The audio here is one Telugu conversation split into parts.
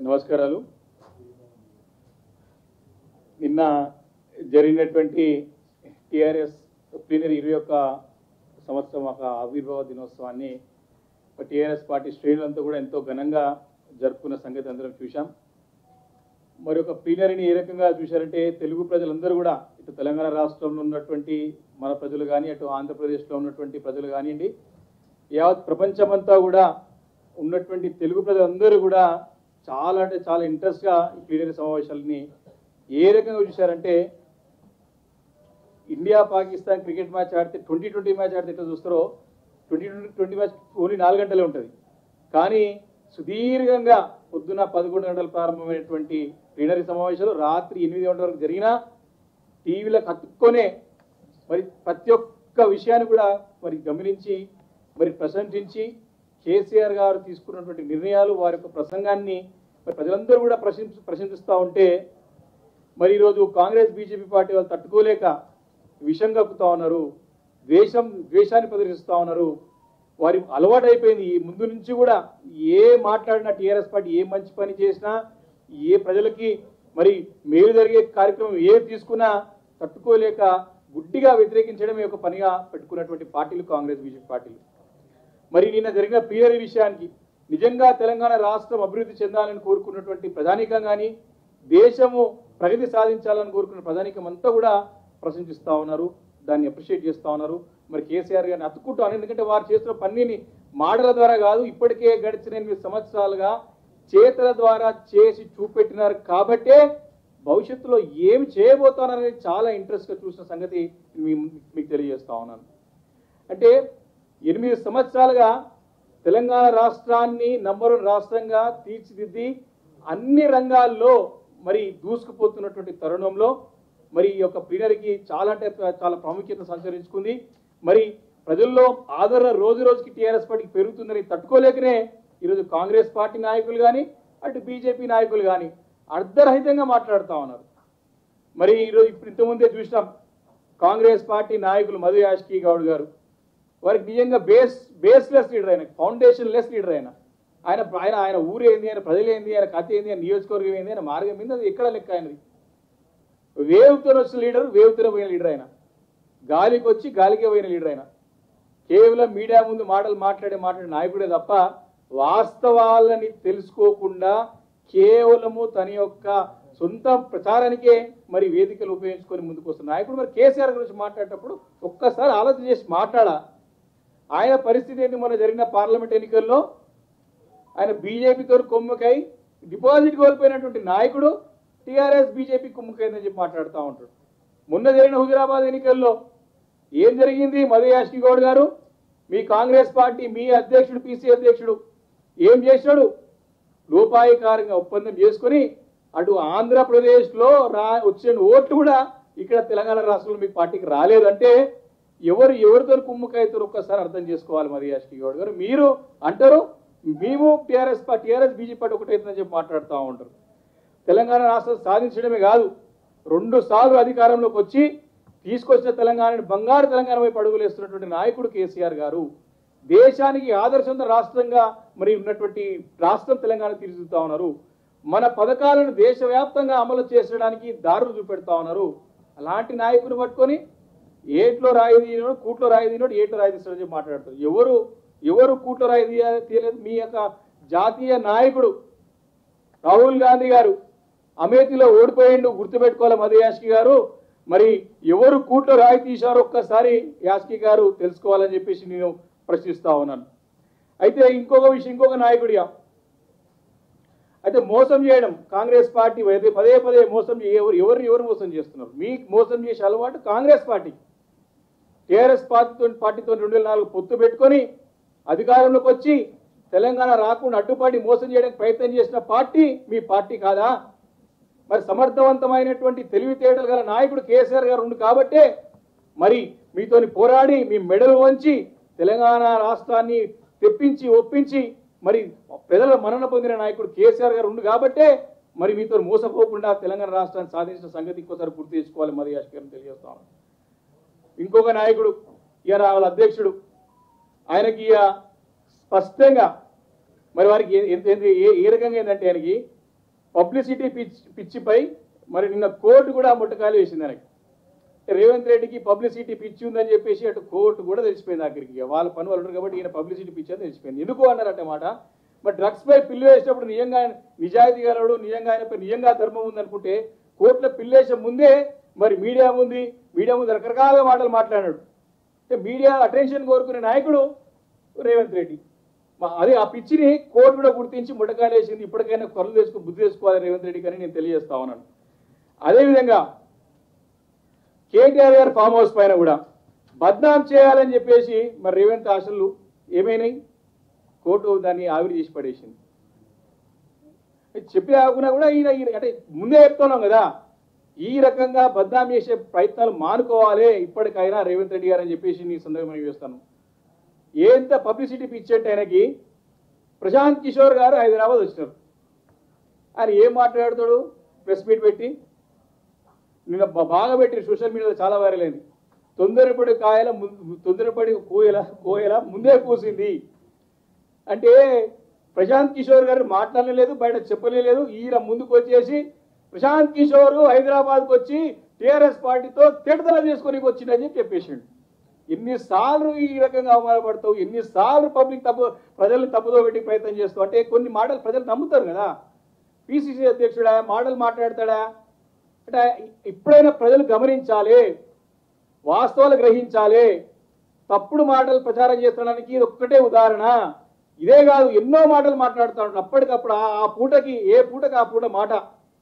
నమస్కారాలు నిన్న జరిగినటువంటి టిఆర్ఎస్ ప్లీనరీ ఇరవై ఒక్క సంవత్సరం ఒక ఆవిర్భావ దినోత్సవాన్ని టిఆర్ఎస్ పార్టీ శ్రేణులంతా కూడా ఎంతో ఘనంగా జరుపుకున్న సంగతి అందరం చూశాం మరి ఒక ప్లీనరీని ఏ రకంగా చూశారంటే తెలుగు ప్రజలందరూ కూడా ఇటు తెలంగాణ రాష్ట్రంలో ఉన్నటువంటి మన ప్రజలు కానీ అటు ఆంధ్రప్రదేశ్లో ఉన్నటువంటి ప్రజలు కానివ్వండి యావత్ ప్రపంచమంతా కూడా ఉన్నటువంటి తెలుగు ప్రజలందరూ కూడా చాలా అంటే చాలా ఇంట్రెస్ట్గా ఈ ప్లీనరీ సమావేశాలని ఏ రకంగా చూశారంటే ఇండియా పాకిస్తాన్ క్రికెట్ మ్యాచ్ ఆడితే ట్వంటీ ట్వంటీ మ్యాచ్ ఆడితే ఎట్లా చూస్తారో twenty twenty twenty match only నాలుగు గంటలే ఉంటుంది కానీ సుదీర్ఘంగా పొద్దున పదకొండు గంటలు ప్రారంభమైనటువంటి ప్లీనరీ సమావేశాలు రాత్రి ఎనిమిది గంటల వరకు జరిగినా టీవీలకు అతుక్కొనే మరి ప్రతి ఒక్క విషయాన్ని కూడా మరి గమనించి మరి ప్రశంసించి కేసీఆర్ గారు తీసుకున్నటువంటి నిర్ణయాలు వారి యొక్క ప్రసంగాన్ని మరి ప్రజలందరూ కూడా ప్రశంసి ప్రశంసిస్తూ ఉంటే మరి ఈరోజు కాంగ్రెస్ బీజేపీ పార్టీ వాళ్ళు తట్టుకోలేక విషం కక్కుతా ఉన్నారు ద్వేషం ద్వేషాన్ని ప్రదర్శిస్తూ ఉన్నారు వారి అలవాటు అయిపోయింది ఈ ముందు నుంచి కూడా ఏ మాట్లాడినా టీఆర్ఎస్ పార్టీ ఏ మంచి పని చేసినా ఏ ప్రజలకి మరి మేలు జరిగే కార్యక్రమం ఏ తీసుకున్నా తట్టుకోలేక గుడ్డిగా వ్యతిరేకించడమే ఒక పనిగా పెట్టుకున్నటువంటి పార్టీలు కాంగ్రెస్ బీజేపీ పార్టీలు మరి నిన్న జరిగిన ప్రియరీ విషయానికి నిజంగా తెలంగాణ రాష్ట్రం అభివృద్ధి చెందాలని కోరుకున్నటువంటి ప్రధానికం కానీ దేశము ప్రగతి సాధించాలని కోరుకున్న ప్రధానికం అంతా కూడా ప్రశంసిస్తూ ఉన్నారు దాన్ని అప్రిషియేట్ చేస్తూ ఉన్నారు మరి కేసీఆర్ గారిని అతుక్కుంటాను ఎందుకంటే వారు చేస్తున్న పనిని మాటల ద్వారా కాదు ఇప్పటికే గడిచిన ఎనిమిది సంవత్సరాలుగా చేతల ద్వారా చేసి చూపెట్టినారు కాబట్టే భవిష్యత్తులో ఏమి చేయబోతున్నారనేది చాలా ఇంట్రెస్ట్గా చూసిన సంగతి మీ- మీకు తెలియజేస్తా ఉన్నాను అంటే ఎనిమిది సంవత్సరాలుగా తెలంగాణ రాష్ట్రాన్ని నంబర్ వన్ రాష్ట్రంగా తీర్చిదిద్ది అన్ని రంగాల్లో మరి దూసుకుపోతున్నటువంటి తరుణంలో మరి ఈ యొక్క ప్లీనరీకి చాలా అంటే చాలా ప్రాముఖ్యత సంతరించుకుంది మరి ప్రజల్లో ఆదరణ రోజు రోజుకి టీఆర్ఎస్ పార్టీకి పెరుగుతుందని తట్టుకోలేకనే ఈరోజు కాంగ్రెస్ పార్టీ నాయకులు కానీ అటు బీజేపీ నాయకులు కానీ అర్ధరహితంగా మాట్లాడుతూ ఉన్నారు మరి ఈరోజు ఇప్పుడు ఇంతకుముందే చూసినాం కాంగ్రెస్ పార్టీ నాయకులు మధు యాష్కి గౌడ్ గారు వారికి నిజంగా బేస్ బేస్లెస్ లీడర్ ఆయన ఫౌండేషన్ లెస్ లీడర్ ఆయన ఆయన ఆయన ఆయన ఊరు ఏంది ఆయన ప్రజలు ఏంది ఆయన కథ ఏంది ఆయన నియోజకవర్గం ఏంది ఆయన మార్గం ఏంది అది ఎక్కడ లెక్క ఆయనది వేవ్తో వచ్చిన లీడర్ వేవ్తో పోయిన లీడర్ ఆయన గాలికి వచ్చి గాలికే పోయిన లీడర్ ఆయన కేవలం మీడియా ముందు మాటలు మాట్లాడే మాట్లాడే నాయకుడే తప్ప వాస్తవాలని తెలుసుకోకుండా కేవలము తన యొక్క సొంత ప్రచారానికే మరి వేదికలు ఉపయోగించుకొని ముందుకు వస్తున్న నాయకుడు మరి కేసీఆర్ గురించి మాట్లాడేటప్పుడు ఒక్కసారి ఆలోచన చేసి మాట్లాడా ఆయన పరిస్థితి ఏంటి మొన్న జరిగిన పార్లమెంట్ ఎన్నికల్లో ఆయన బీజేపీతో కొమ్ముకై డిపాజిట్ కోల్పోయినటువంటి నాయకుడు టీఆర్ఎస్ బీజేపీ కుమ్ముకైందని చెప్పి మాట్లాడుతూ ఉంటాడు మొన్న జరిగిన హుజురాబాద్ ఎన్నికల్లో ఏం జరిగింది మధు యాష్కి గౌడ్ గారు మీ కాంగ్రెస్ పార్టీ మీ అధ్యక్షుడు పీసీ అధ్యక్షుడు ఏం చేశాడు రూపాయికారంగా ఒప్పందం చేసుకొని అటు ఆంధ్రప్రదేశ్లో రా వచ్చిన ఓట్లు కూడా ఇక్కడ తెలంగాణ రాష్ట్రంలో మీ పార్టీకి రాలేదంటే ఎవరు ఎవరితో కుమ్ముకైతారు ఒక్కసారి అర్థం చేసుకోవాలి మరి యాష్కి గౌడ్ గారు మీరు అంటారు మేము టీఆర్ఎస్ టీఆర్ఎస్ బీజేపీ పార్టీ ఒకటైతుందని చెప్పి మాట్లాడుతూ ఉంటారు తెలంగాణ రాష్ట్రం సాధించడమే కాదు రెండు సార్లు అధికారంలోకి వచ్చి తీసుకొచ్చిన తెలంగాణని బంగారు తెలంగాణ వైపు అడుగులు వేస్తున్నటువంటి నాయకుడు కేసీఆర్ గారు దేశానికి ఆదర్శంగా రాష్ట్రంగా మరి ఉన్నటువంటి రాష్ట్రం తెలంగాణ తీర్చిదిద్దుతా ఉన్నారు మన పథకాలను దేశవ్యాప్తంగా అమలు చేసడానికి దారులు చూపెడతా ఉన్నారు అలాంటి నాయకుని పట్టుకొని ఏట్లో రాయి తీయనోడు కూట్లో రాయి తీయనోడు ఏట్లో రాయి తీస్తాడని చెప్పి మాట్లాడతారు ఎవరు ఎవరు కూట్లో రాయి తీయ- తీయలేదు మీ యొక్క జాతీయ నాయకుడు రాహుల్ గాంధీ గారు అమేథీలో ఓడిపోయిండు గుర్తుపెట్టుకోవాలి మధు యాష్కి గారు మరి ఎవరు కూట్లో రాయి తీశారో ఒక్కసారి యాష్కి గారు తెలుసుకోవాలని చెప్పేసి నేను ప్రశ్నిస్తా ఉన్నాను అయితే ఇంకొక విషయం ఇంకొక నాయకుడిగా అయితే మోసం చేయడం కాంగ్రెస్ పార్టీ పదే పదే పదే మోసం చే- ఎవరు ఎవరు ఎవరు మోసం చేస్తున్నారు మీకు మోసం చేసే అలవాటు కాంగ్రెస్ పార్టీ టీఆర్ఎస్ పార్టీతో పార్టీతో రెండు వేల నాలుగు పొత్తు పెట్టుకొని అధికారంలోకి వచ్చి తెలంగాణ రాకుండా అడ్డుపడి మోసం చేయడానికి ప్రయత్నం చేసిన పార్టీ మీ పార్టీ కాదా మరి సమర్థవంతమైనటువంటి తెలివితేటలు గల నాయకుడు కేసీఆర్ గారు ఉండు కాబట్టే మరి మీతోని పోరాడి మీ మెడలు వంచి తెలంగాణ రాష్ట్రాన్ని తెప్పించి ఒప్పించి మరి ప్రజల మన్నన పొందిన నాయకుడు కేసీఆర్ గారు ఉండు కాబట్టే మరి మీతో మోసపోకుండా తెలంగాణ రాష్ట్రాన్ని సాధించిన సంగతి ఇంకోసారి గుర్తు చేసుకోవాలి మరి యాష్ గారిని తెలియజేస్తాను ఇంకొక నాయకుడు ఇక వాళ్ళ అధ్యక్షుడు ఆయనకి ఇక స్పష్టంగా మరి వారికి ఏ- ఎంత- ఎంత- ఏ ఏ రకంగా ఏంటంటే ఆయనకి పబ్లిసిటీ పిచ్ పిచ్చిపై మరి నిన్న కోర్టు కూడా ముట్టకాలు వేసింది ఆయనకి రేవంత్ రెడ్డికి పబ్లిసిటీ పిచ్చి ఉందని చెప్పేసి అటు కోర్టు కూడా తెలిసిపోయింది ఆఖరికి ఇక వాళ్ళ పని వాళ్ళు ఉంటారు కాబట్టి ఈయన పబ్లిసిటీ పిచ్చి అని తెలిసిపోయింది ఎందుకు అన్నారట మాట మరి డ్రగ్స్ పై పిల్లు వేసేటప్పుడు నిజంగా ఆయన నిజాయితీ గలడు నిజంగా ఆయనపై నిజంగా ధర్మం ఉంది అనుకుంటే కోర్టులో పిల్లు వేసే ముందే మరి మీడియా ఉంది మీడియా ముందు రకరకాల మాటలు మాట్లాడాడు అంటే మీడియా అటెన్షన్ కోరుకునే నాయకుడు రేవంత్ రెడ్డి మా- అది ఆ పిచ్చిని కోర్టు కూడా గుర్తించి ముడకాలు వేసింది ఇప్పటికైనా కొరలు తెచ్చుకో బుద్ధి తెచ్చుకోవాలి రేవంత్ రెడ్డి కానీ నేను తెలియజేస్తా ఉన్నాను అదేవిధంగా కేటీఆర్ గారి ఫామ్ హౌస్ పైన కూడా బద్నాం చేయాలని చెప్పేసి మరి రేవంత్ ఆశలు ఏమైనాయి కోర్టు దాన్ని ఆవిరి చేసి పడేసింది చెప్పి ఆగునా కూడా ఈయన ఈయన- అంటే ముందే చెప్తున్నాం కదా ఈ రకంగా బద్నాం చేసే ప్రయత్నాలు మానుకోవాలి ఇప్పటికైనా రేవంత్ రెడ్డి గారు అని చెప్పేసి నీ సందర్భంగా చేస్తాను ఏంత పబ్లిసిటీ పిచ్చంటే ఆయనకి ప్రశాంత్ కిషోర్ గారు హైదరాబాద్ వచ్చినారు ఆయన ఏం మాట్లాడుతాడు ప్రెస్ మీట్ పెట్టి నిన్న బా- బాగా పెట్టి సోషల్ మీడియాలో చాలా వైరల్ అయింది తొందరపడి కాయల ముందు తొందరపడి కోయల కోయల ముందే కూసింది అంటే ప్రశాంత్ కిషోర్ గారు మాట్లాడలేదు బయట చెప్పలేదు ఈయన ముందుకు వచ్చేసి ప్రశాంత్ కిషోర్ హైదరాబాద్కి వచ్చి టీఆర్ఎస్ పార్టీతో తిడతల చేసుకొని వచ్చిందని చెప్పి చెప్పేసిండు ఎన్నిసార్లు ఈ రకంగా అవమానపడతావు ఎన్నిసార్లు పబ్లిక్ తప్పు ప్రజల్ని తప్పుదో పెట్టి ప్రయత్నం చేస్తావు అంటే కొన్ని మాటలు ప్రజలు నమ్ముతారు కదా పిసిసి అధ్యక్షుడా మాటలు మాట్లాడతాడా అంటే ఇప్పుడైనా ప్రజలు గమనించాలి వాస్తవాలు గ్రహించాలి తప్పుడు మాటలు ప్రచారం చేస్తడానికి ఇది ఒక్కటే ఉదాహరణ ఇదే కాదు ఎన్నో మాటలు మాట్లాడుతూ ఉంటాడు అప్పటికప్పుడు ఆ- ఆ పూటకి ఏ పూటకి ఆ పూట మాట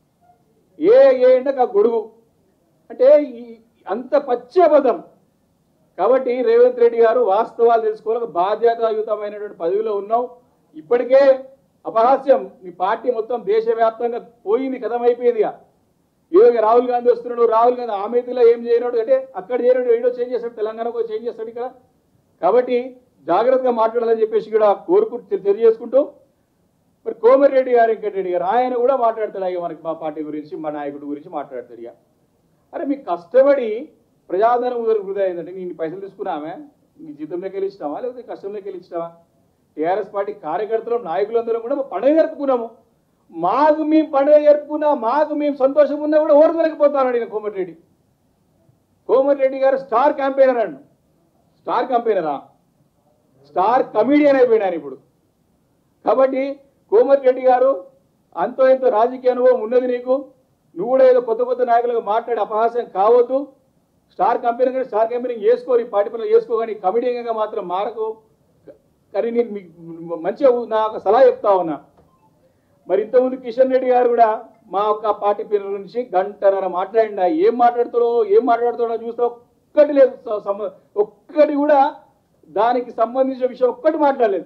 ఏ ఏ ఎండకు ఆ గొడుగు అంటే ఈ అంత పచ్చి అబద్ధం కాబట్టి రేవంత్ రెడ్డి గారు వాస్తవాలు తెలుసుకోవాలి ఒక బాధ్యతాయుతమైనటువంటి పదవిలో ఉన్నాం ఇప్పటికే అపహాస్యం మీ పార్టీ మొత్తం దేశవ్యాప్తంగా పోయింది కథమైపోయింది ఇక. ఏదో ఇక రాహుల్ గాంధీ వస్తున్నాడు రాహుల్ గాంధీ ఆమెతిలో ఏం చేయనాడు అంటే అక్కడ చేయనాడు ఏడో చేంజ్ చేస్తాడు తెలంగాణకు చేంజ్ చేస్తాడు ఇక్కడ కాబట్టి జాగ్రత్తగా మాట్లాడాలని చెప్పేసి కూడా కోరుకు తె- తెలియజేసుకుంటూ మరి కోమటిరెడ్డి గారు వెంకటరెడ్డి గారు ఆయన కూడా మాట్లాడతాడు ఇక మనకి మా పార్టీ గురించి మా నాయకుడి గురించి మాట్లాడతాడు ఇక అరే మీకు కష్టపడి ప్రజాధనం ఉదరి వృధా అయిందంటే నేను పైసలు తీసుకున్నామే నీ జీతంలోకి వెళ్ళి ఇచ్చినావా లేకపోతే కష్టంలోకి వెళ్ళి ఇచ్చినావా టీఆర్ఎస్ పార్టీ కార్యకర్తలు నాయకులందరం కూడా పండుగ జరుపుకున్నాము మాకు మేము పండుగ జరుపుకున్నా మాకు మేము సంతోషం ఉన్నా కూడా ఓటు దొరకపోతాను ఈయన కోమటిరెడ్డి కోమటిరెడ్డి గారు స్టార్ క్యాంపెయినర్ అండి స్టార్ క్యాంపెయినరా స్టార్ కమీడియన్ అయిపోయినారు ఆయన ఇప్పుడు కాబట్టి కోమటిరెడ్డి గారు అంతో ఎంతో రాజకీయ అనుభవం ఉన్నది నీకు నువ్వు కూడా ఏదో కొత్త కొత్త నాయకులుగా మాట్లాడి అపహాస్యం కావద్దు స్టార్ కంపెనీ కానీ స్టార్ కంపెనీ చేసుకో ఈ పార్టీ పనులు చేసుకో కానీ కమిటీగా మాత్రం మారకు కానీ నేను మీకు మంచిగా నా ఒక సలహా చెప్తా ఉన్నా మరి ఇంతకుముందు కిషన్ రెడ్డి గారు కూడా మా యొక్క పార్టీ పేరు గురించి గంటన్నర మాట్లాడినా ఏం మాట్లాడుతాడో ఏం మాట్లాడుతాడో చూస్తే ఒక్కటి లేదు స- సమ- ఒక్కటి కూడా దానికి సంబంధించిన విషయం ఒక్కటి మాట్లాడలేదు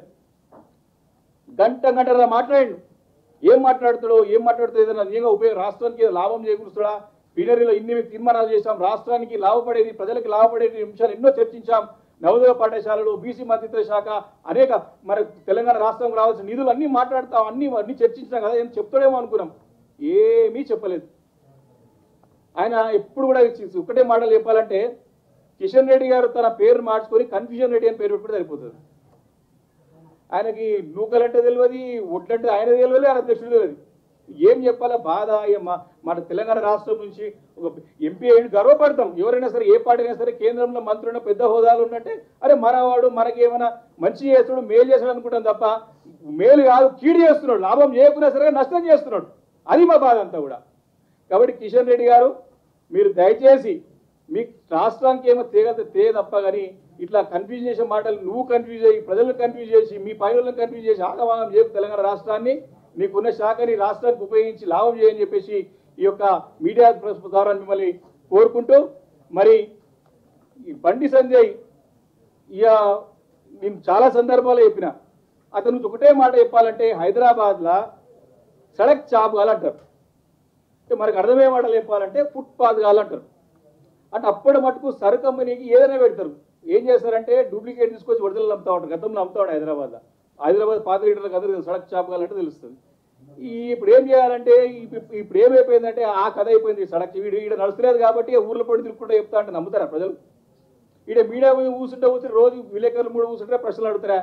గంట గంటన్నర మాట్లాడిండు ఏం మాట్లాడుతాడో ఏం మాట్లాడుతాడో ఏదైనా నిజంగా ఉపయోగం రాష్ట్రానికి ఏదో లాభం చేకూరుస్తాడా పీనరీలో ఇన్ని తీర్మానాలు చేశాం రాష్ట్రానికి లాభపడేది ప్రజలకు లాభపడేది అంశాలు ఎన్నో చర్చించాం నవోదయ పాఠశాలలు బీసీ మంత్రిత్వ శాఖ అనేక మరి తెలంగాణ రాష్ట్రం రావాల్సిన నిధులు అన్ని మాట్లాడతాం అన్ని అన్ని చర్చించాం కదా ఏం చెప్తాడేమో అనుకున్నాం ఏమీ చెప్పలేదు ఆయన ఎప్పుడు కూడా ఇచ్చి- ఒకటే మాటలు చెప్పాలంటే కిషన్ రెడ్డి గారు తన పేరు మార్చుకొని కన్ఫ్యూజన్ రెడ్డి అని పేరు పెట్టుకుంటే సరిపోతుంది ఆయనకి నూకలంటే తెలియదు ఒడ్లంటే ఆయన తెలియదు ఆయన అధ్యక్షుడు తెలియదు ఏం చెప్పాలా బాధ ఏ మా- మన తెలంగాణ రాష్ట్రం నుంచి ఒక ఎంపీ అయ్యి గర్వపడతాం ఎవరైనా సరే ఏ పార్టీ అయినా సరే కేంద్రంలో మంత్రులు పెద్ద హోదాలు ఉన్నట్టే అరే మనవాడు మనకి ఏమైనా మంచి చేస్తాడు మేలు చేస్తాడు అనుకుంటాం తప్ప మేలు కాదు కీడు చేస్తున్నాడు లాభం చేయకున్నా సరే నష్టం చేస్తున్నాడు అది మా బాధ అంతా కూడా కాబట్టి కిషన్ రెడ్డి గారు మీరు దయచేసి మీ రాష్ట్రానికి ఏమో తేగత తే తప్ప కానీ ఇట్లా కన్ఫ్యూజ్ చేసే మాటలు నువ్వు కన్ఫ్యూజ్ అయ్యి ప్రజలను కన్ఫ్యూజ్ చేసి మీ పైరులను కన్ఫ్యూజ్ చేసి ఆగవాగం చేపు తెలంగాణ రాష్ట్రాన్ని మీకున్న శాఖని రాష్ట్రానికి ఉపయోగించి లాభం చేయని చెప్పేసి ఈ యొక్క మీడియా ప్రెస్ ద్వారా మిమ్మల్ని కోరుకుంటూ మరి ఈ బండి సంజయ్ ఇక నేను చాలా సందర్భాల్లో చెప్పిన అతను ఒకటే మాట చెప్పాలంటే హైదరాబాద్లో సడక్ చాప్ కాలంటారు అంటే మనకు అర్థమయ్యే మాటలు చెప్పాలంటే ఫుట్పాత్ కావాలంటారు అంటే అప్పటి మటుకు సరు కంపెనీకి ఏదైనా పెడతారు ఏం చేస్తారంటే డూప్లికేట్ తీసుకొచ్చి వరదలు అమ్ముతా ఉంటారు గతంలో అమ్ముతా ఉంటాడు హైదరాబాద్ హైదరాబాద్ పాత లీటర్లకు అందరూ సడక్ చాప్ కావాలంటే తెలుస్తుంది ఈ ఇప్పుడు ఏం చేయాలంటే ఇప్పు- ఇప్పుడు ఏమైపోయిందంటే ఆ కథ అయిపోయింది సడక్ వీడు ఈడ నడుస్తలేదు కాబట్టి ఊర్లో పడి తిరుగుకుంటూ చెప్తా అంటే నమ్ముతారా ప్రజలు ఈడ మీడియా మీద కూర్చుంటే కూర్చుంటే రోజు విలేకరులు కూడా కూర్చుంటే ప్రశ్నలు అడుగుతారా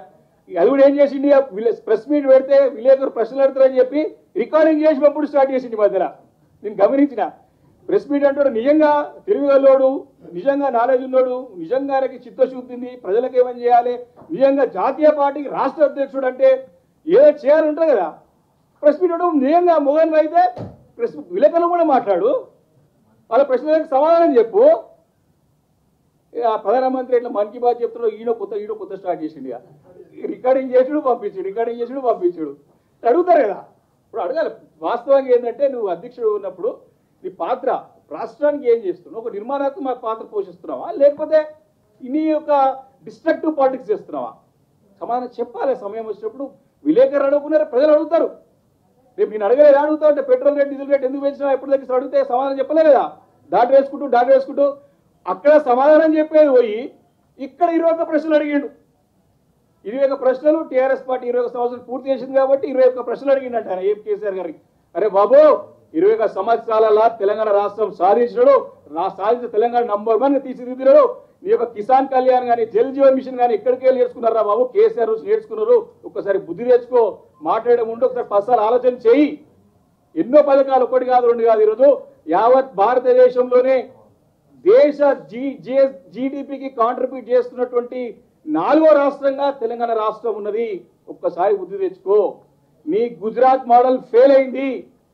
ఇక అది కూడా ఏం చేసింది ప్రెస్ మీట్ పెడితే విలేకరు ప్రశ్నలు అడుగుతారని చెప్పి రికార్డింగ్ చేసి అప్పుడు స్టార్ట్ చేసింది ఈ మధ్యన నేను గమనించిన ప్రెస్ మీట్ అంటాడు నిజంగా తిరుగులోడు నిజంగా నాలెడ్జ్ ఉన్నోడు నిజంగా ఆయనకి చిత్తశుద్ధి ఉంది ప్రజలకు ఏమని చేయాలి నిజంగా జాతీయ పార్టీకి రాష్ట్ర అధ్యక్షుడు అంటే ఏదో చేయాలంటారు కదా ప్రెస్ మీట్ ఇవ్వడం నిజంగా మోహన్ అయితే ప్రెస్ విలేకరులు కూడా మాట్లాడు వాళ్ళ ప్రశ్నలకు సమాధానం చెప్పు ఇక ప్రధానమంత్రి ఇట్లా మన్ కీ బాత్ చెప్తున్నాడు ఈయన కొత్త ఈయన కొత్త స్టార్ట్ చేసిండు ఇక రికార్డింగ్ చేసుడు పంపించాడు రికార్డింగ్ చేసుడు పంపించాడు అడుగుతారు కదా ఇప్పుడు అడగాలి వాస్తవంగా ఏంటంటే నువ్వు అధ్యక్షుడు ఉన్నప్పుడు నీ పాత్ర రాష్ట్రానికి ఏం చేస్తున్నావు ఒక నిర్మాణాత్మక పాత్ర పోషిస్తున్నావా లేకపోతే నీ యొక్క డిస్ట్రక్టివ్ పాలిటిక్స్ చేస్తున్నావా సమాధానం చెప్పాలి సమయం వచ్చినప్పుడు విలేకరులు అడుగుకున్నారు ప్రజలు అడుగుతారు రేపు నేను అడగలేదు అడుగుతా ఉంటే పెట్రోల్ రేట్ డీజిల్ రేట్ ఎందుకు పెంచినా ఎప్పుడు దగ్గర అడిగితే సమాధానం చెప్పలే కదా దాటి వేసుకుంటూ దాటి వేసుకుంటూ అక్కడ సమాధానం చెప్పేది పోయి ఇక్కడ ఇరవై ఒక్క ప్రశ్నలు అడిగిండు ఇరవై ఒక్క ప్రశ్నలు టీఆర్ఎస్ పార్టీ ఇరవై ఒక్క సంవత్సరాలు పూర్తి చేసింది కాబట్టి ఇరవై ఒక్క ప్రశ్నలు అడిగిండట ఆయన ఏం కేసీఆర్ గారికి అరే బాబు ఇరవై ఒక్క సంవత్సరాల తెలంగాణ రాష్ట్రం సాధించినాడు రా సాధించిన తెలంగాణ నంబర్ వన్ తీర్చిదిద్దినాడు నీ యొక్క కిసాన్ కళ్యాణ్ కానీ జల్ జీవన్ మిషన్ కానీ ఎక్కడికి వెళ్ళి నేర్చుకున్నారా బాబు కేసీఆర్ నుంచి నేర్చుకున్నారు ఒక్కసారి బుద్ధి నేర్చుకో మాట్లాడే ముందు ఒకసారి పసాలు ఆలోచన చేయి ఎన్నో పథకాలు ఒకటి కాదు రెండు కాదు ఈరోజు యావత్ భారతదేశంలోనే దేశ జీ జీడిపికి కాంట్రిబ్యూట్ చేస్తున్నటువంటి నాలుగో రాష్ట్రంగా తెలంగాణ రాష్ట్రం ఉన్నది ఒక్కసారి బుద్ధి తెచ్చుకో నీ గుజరాత్ మోడల్ ఫెయిల్ అయింది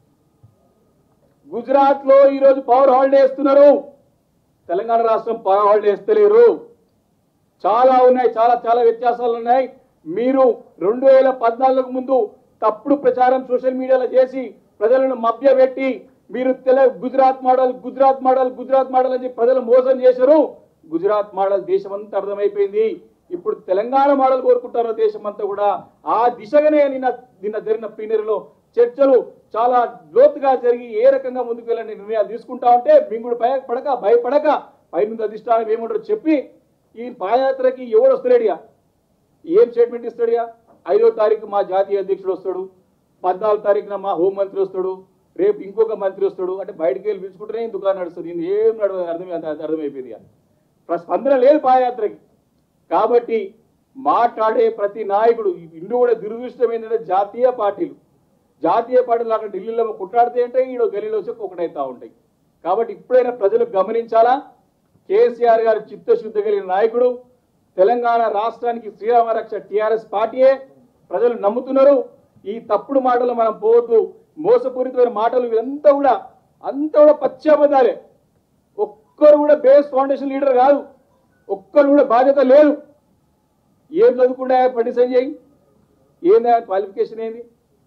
గుజరాత్ లో ఈరోజు పవర్ హాలిడే ఇస్తున్నారు తెలంగాణ రాష్ట్రం పవర్ హాలిడే ఇస్తలేరు చాలా ఉన్నాయి చాలా చాలా వ్యత్యాసాలు ఉన్నాయి మీరు రెండు వేల పద్నాలుగు ముందు తప్పుడు ప్రచారం సోషల్ మీడియాలో చేసి ప్రజలను మభ్యపెట్టి మీరు తెల Gujarat model Gujarat model Gujarat model అని చెప్పి ప్రజలు మోసం చేశారు గుజరాత్ మోడల్ దేశం అంతా అర్థమైపోయింది ఇప్పుడు తెలంగాణ మోడల్ కోరుకుంటారు దేశం అంతా కూడా ఆ దిశగానే నిన్న నిన్న జరిగిన ప్లీనరీలో చర్చలు చాలా లోతుగా జరిగి ఏ రకంగా ముందుకు వెళ్ళని నిర్ణయాలు తీసుకుంటా ఉంటే మింగుడు భయపడక భయపడక పైన అధిష్టానం ఏమంటారో చెప్పి ఈ పాదయాత్రకి ఎవడు వస్తున్నాడియా ఏం స్టేట్మెంట్ ఇస్తాడుగా ఐదో తారీఖు మా జాతీయ అధ్యక్షుడు వస్తాడు పద్నాలుగు తారీఖున మా హోంమంత్రి వస్తాడు రేపు ఇంకొక మంత్రి వస్తాడు అంటే బయటికి వెళ్ళి పిలుచుకుంటేనే ఈ దుకాణం నడుస్తుంది నేను ఏం నడవ అర్థం అర్థమైపోయింది ఇక. ప్ర- స్పందన లేదు పాదయాత్రకి కాబట్టి మాట్లాడే ప్రతి నాయకుడు ఇందు కూడా దురదృష్టం ఏంటంటే జాతీయ పార్టీలు జాతీయ పార్టీలు అక్కడ ఢిల్లీలో కుట్టాడితే అంటే ఈడో గలీలో వచ్చి ఒకటైతా ఉంటాయి కాబట్టి ఇప్పుడైనా ప్రజలు గమనించాలా కేసీఆర్ గారు చిత్తశుద్ధి కలిగిన నాయకుడు తెలంగాణ రాష్ట్రానికి శ్రీరామ రక్ష టిఆర్ఎస్ పార్టీయే ప్రజలు నమ్ముతున్నారు ఈ తప్పుడు మాటలు మనం పోవద్దు మోసపూరితమైన మాటలు ఇదంతా కూడా అంతా కూడా పశ్చాబద్దాలే ఒక్కరు కూడా బేస్ ఫౌండేషన్ లీడర్ కాదు ఒక్కరు కూడా బాధ్యత లేదు ఏం చదువుకుంటే పండి సంజయ్ ఏందా క్వాలిఫికేషన్ ఏంది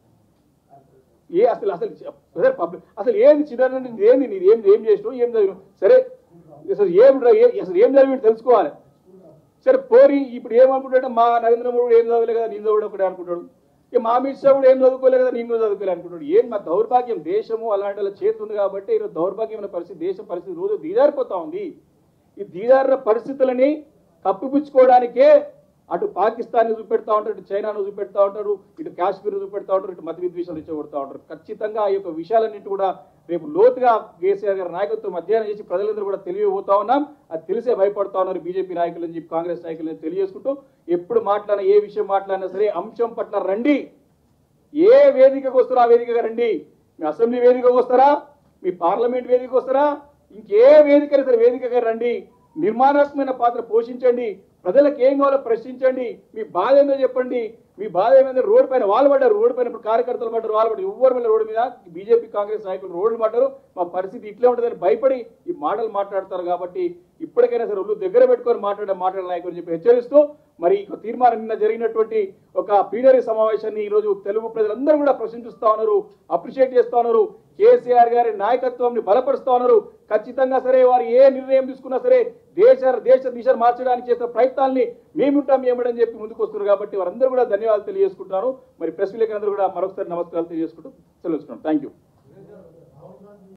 ఏ అసలు అసలు అసలు పబ్లిక్ అసలు ఏంది చిన్న నీది ఏంది నీది ఏం ఏం చేసినావు ఏం చదివినావు సరే అసలు ఏం రా- ఏ- అసలు ఏం చదివి తెలుసుకోవాలి సరే పోరి ఇప్పుడు ఏమనుకుంటాడు మా నరేంద్ర మోడీ ఏం చదవలే కదా నేను చదవడం ఒకటే అనుకుంటాడు ఇక మా అమిత్ షా కూడా ఏం చదువుకోలే కదా నేను కూడా చదువుకోలే అనుకుంటాడు ఏం మా దౌర్భాగ్యం దేశము అలాంటి వాళ్ళ చేతి ఉంది కాబట్టి ఈరోజు దౌర్భాగ్యమైన పరిస్థితి దేశ పరిస్థితి రోజు దిగారిపోతా ఉంది ఈ దిగారిన పరిస్థితులని కప్పిపుచ్చుకోవడానికే అటు పాకిస్తాన్ చూపెడతా ఉంటారు ఇటు చైనాను చూపెడతా ఉంటారు ఇటు కాశ్మీర్ చూపెడతా ఉంటారు ఇటు మధ్య విద్వేషాలు రెచ్చగొడతా ఉంటారు ఖచ్చితంగా ఆ యొక్క విషయాలన్నింటి కూడా రేపు లోతుగా కేసీఆర్ గారి నాయకత్వం అధ్యయనం చేసి ప్రజలందరూ కూడా తెలియబోతా ఉన్నాం అది తెలిసే భయపడతా ఉన్నారు బీజేపీ నాయకులు అని చెప్పి కాంగ్రెస్ నాయకులని తెలియజేసుకుంటూ ఎప్పుడు మాట్లాడినా ఏ విషయం మాట్లాడినా సరే అంశం పట్ల రండి ఏ వేదికకు వస్తారో ఆ వేదికగా రండి మీ అసెంబ్లీ వేదికకు వస్తారా మీ పార్లమెంట్ వేదికకు వస్తారా ఇంకే వేదికైనా సరే వేదికగా రండి నిర్మాణాత్మకమైన పాత్ర పోషించండి ప్రజలకు ఏం కావాలో ప్రశ్నించండి మీ బాధ ఏందో చెప్పండి మీ బాధ ఏమైందో రోడ్డు పైన వాళ్ళు పడ్డారు రోడ్డు పైన ఇప్పుడు కార్యకర్తలు పడ్డారు వాళ్ళు పడ్డారు ఎవరు మీద రోడ్డు మీద బీజేపీ కాంగ్రెస్ నాయకులు రోడ్లు పడ్డారు మా పరిస్థితి ఇట్లే ఉంటుందని భయపడి ఈ మాటలు మాట్లాడతారు కాబట్టి ఇప్పటికైనా సరే ఒళ్ళు దగ్గర పెట్టుకొని మాట్లాడే మాట్లాడే నాయకులు చెప్పి హెచ్చరిస్తూ మరి ఈ తీర్మానం నిన్న జరిగినటువంటి ఒక ప్లీనరీ సమావేశాన్ని ఈ రోజు తెలుగు ప్రజలందరూ కూడా ప్రశంసిస్తా ఉన్నారు అప్రిషియేట్ చేస్తా ఉన్నారు కేసీఆర్ గారి నాయకత్వాన్ని బలపరుస్తా ఉన్నారు ఖచ్చితంగా సరే వారు ఏ నిర్ణయం తీసుకున్నా సరే దేశ దేశ దిశ మార్చడానికి చేసిన ప్రయత్నాల్ని మేముంటాం ఏమని చెప్పి ముందుకు వస్తున్నారు కాబట్టి వారందరూ కూడా ధన్యవాదాలు తెలియజేసుకుంటున్నారు మరి ప్రెస్ విలేకరులందరూ కూడా మరొకసారి నమస్కారాలు తెలియజేసుకుంటూ సెలవుస్తున్నాను థ్యాంక్ యూ